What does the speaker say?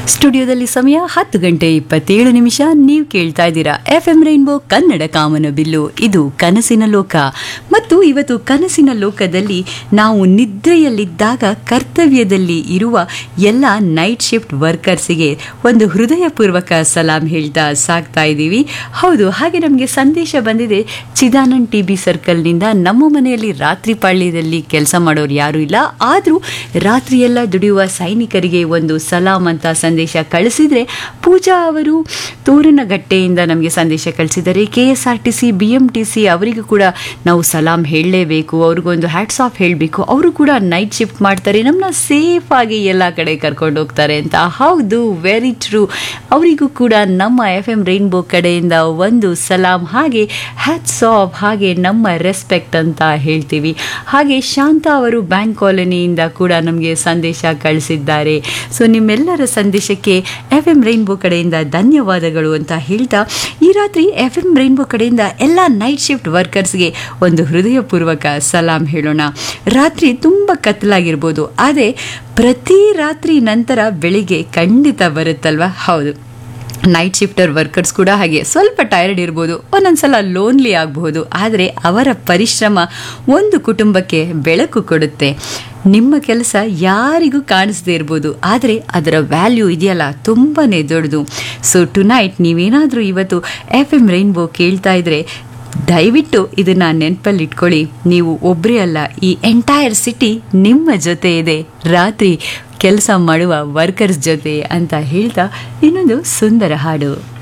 ಸ್ಟುಡಿಯೋದಲ್ಲಿ ಸಮಯ ಹತ್ತು ಗಂಟೆ ಇಪ್ಪತ್ತೇಳು ನಿಮಿಷ ನೀವು ಕೇಳ್ತಾ ಇದ್ದೀರಾ ಎಫ್ ಎಂ ರೈನ್ಬೋ ಕನ್ನಡ ಕಾಮನ ಬಿಲ್ಲು ಇದು ಕನಸಿನ ಲೋಕ ಮತ್ತು ಇವತ್ತು ಕನಸಿನ ಲೋಕದಲ್ಲಿ ನಾವು ನಿದ್ರೆಯಲ್ಲಿದ್ದಾಗ ಕರ್ತವ್ಯದಲ್ಲಿ ಇರುವ ಎಲ್ಲ ನೈಟ್ ಶಿಫ್ಟ್ ವರ್ಕರ್ಸಿಗೆ ಒಂದು ಹೃದಯಪೂರ್ವಕ ಸಲಾಂ ಹೇಳ್ತಾ ಸಾಕ್ತಾ ಇದ್ದೀವಿ ಹೌದು ಹಾಗೆ ನಮಗೆ ಸಂದೇಶ ಬಂದಿದೆ ಚಿದಾನಂದ್ ಟಿ ಬಿ ಸರ್ಕಲ್ನಿಂದ ನಮ್ಮ ಮನೆಯಲ್ಲಿ ರಾತ್ರಿ ಪಾಳ್ಯದಲ್ಲಿ ಕೆಲಸ ಮಾಡೋರು ಯಾರೂ ಇಲ್ಲ ಆದರೂ ರಾತ್ರಿಯೆಲ್ಲ ದುಡಿಯುವ ಸೈನಿಕರಿಗೆ ಒಂದು ಸಲಾಂ ಅಂತ ಸಂದೇಶ ಕಳಿಸಿದರೆ ಪೂಜಾ ಅವರು ತೋರಣಗಟ್ಟೆಯಿಂದ ನಮಗೆ ಸಂದೇಶ ಕಳಿಸಿದ್ದಾರೆ K S R T C B M T C ಅವರಿಗೂ ಕೂಡ ನಾವು ಸಲಾಂ ಹೇಳಲೇಬೇಕು ಅವ್ರಿಗೊಂದು ಹ್ಯಾಟ್ಸ್ ಆಫ್ ಹೇಳಬೇಕು ಅವರು ಕೂಡ ನೈಟ್ ಶಿಫ್ಟ್ ಮಾಡ್ತಾರೆ ನಮ್ಮನ್ನ ಸೇಫ್ ಆಗಿ ಎಲ್ಲ ಕಡೆ ಕರ್ಕೊಂಡು ಹೋಗ್ತಾರೆ ಅಂತ ಹೌದು ವೆರಿ ಟ್ರೂ ಅವರಿಗೂ ಕೂಡ ನಮ್ಮ ಎಫ್ ಎಂ ರೈನ್ಬೋ ಕಡೆಯಿಂದ ಒಂದು ಸಲಾಂ ಹಾಗೆ ಹ್ಯಾಟ್ಸ್ ಆಫ್ ಹಾಗೆ ನಮ್ಮ ರೆಸ್ಪೆಕ್ಟ್ ಅಂತ ಹೇಳ್ತೀವಿ ಹಾಗೆ ಶಾಂತ ಅವರು ಬ್ಯಾಂಕ್ ಕಾಲೋನಿಯಿಂದ ಕೂಡ ನಮಗೆ ಸಂದೇಶ ಕಳಿಸಿದ್ದಾರೆ ಸೊ ನಿಮ್ಮೆಲ್ಲರ ಸಂದೇಶಕ್ಕೆ ಎಫ್ ಎಂ ರೈನ್ಬೋ ಕಡೆಯಿಂದ ಧನ್ಯವಾದಗಳು ಅಂತ ಹೇಳ್ತಾ ಈ ರಾತ್ರಿ ಎಫ್ ಎಂ ರೈನ್ಬೋ ಕಡೆಯಿಂದ ಎಲ್ಲ ನೈಟ್ ಶಿಫ್ಟ್ ವರ್ಕರ್ಸ್ಗೆ ಒಂದು ಹೃದಯಪೂರ್ವಕ ಸಲಾಂ ಹೇಳೋಣ ರಾತ್ರಿ ತುಂಬ ಕತ್ತಲಾಗಿರ್ಬೋದು ಆದರೆ ಪ್ರತಿ ರಾತ್ರಿ ನಂತರ ಬೆಳಿಗ್ಗೆ ಖಂಡಿತ ಬರುತ್ತಲ್ವಾ ಹೌದು ನೈಟ್ ಶಿಫ್ಟರ್ ವರ್ಕರ್ಸ್ ಕೂಡ ಹಾಗೆ ಸ್ವಲ್ಪ ಟೈರ್ಡ್ ಇರ್ಬೋದು ಒಂದೊಂದ್ಸಲ ಲೋನ್ಲಿ ಆಗಬಹುದು ಆದರೆ ಅವರ ಪರಿಶ್ರಮ ಒಂದು ಕುಟುಂಬಕ್ಕೆ ಬೆಳಕು ಕೊಡುತ್ತೆ ನಿಮ್ಮ ಕೆಲಸ ಯಾರಿಗೂ ಕಾಣಿಸದೇ ಇರ್ಬೋದು ಆದರೆ ಅದರ ವ್ಯಾಲ್ಯೂ ಇದೆಯಲ್ಲ ತುಂಬಾ ದೊಡ್ಡದು ಸೊ ಟು ನೈಟ್ ನೀವೇನಾದರೂ ಇವತ್ತು ಎಫ್ ಎಮ್ ರೈನ್ಬೋ ಕೇಳ್ತಾ ಇದ್ರೆ ದಯವಿಟ್ಟು ಇದನ್ನ ನೆನಪಲ್ಲಿ ಇಟ್ಕೊಳ್ಳಿ ನೀವು ಒಬ್ಬರೇ ಅಲ್ಲ ಈ ಎಂಟೈರ್ ಸಿಟಿ ನಿಮ್ಮ ಜೊತೆ ಇದೆ ರಾತ್ರಿ ಕೆಲಸ ಮಾಡುವ ವರ್ಕರ್ಸ್ ಜೊತೆ ಅಂತ ಹೇಳ್ತಾ ಇನ್ನೊಂದು ಸುಂದರ ಹಾಡು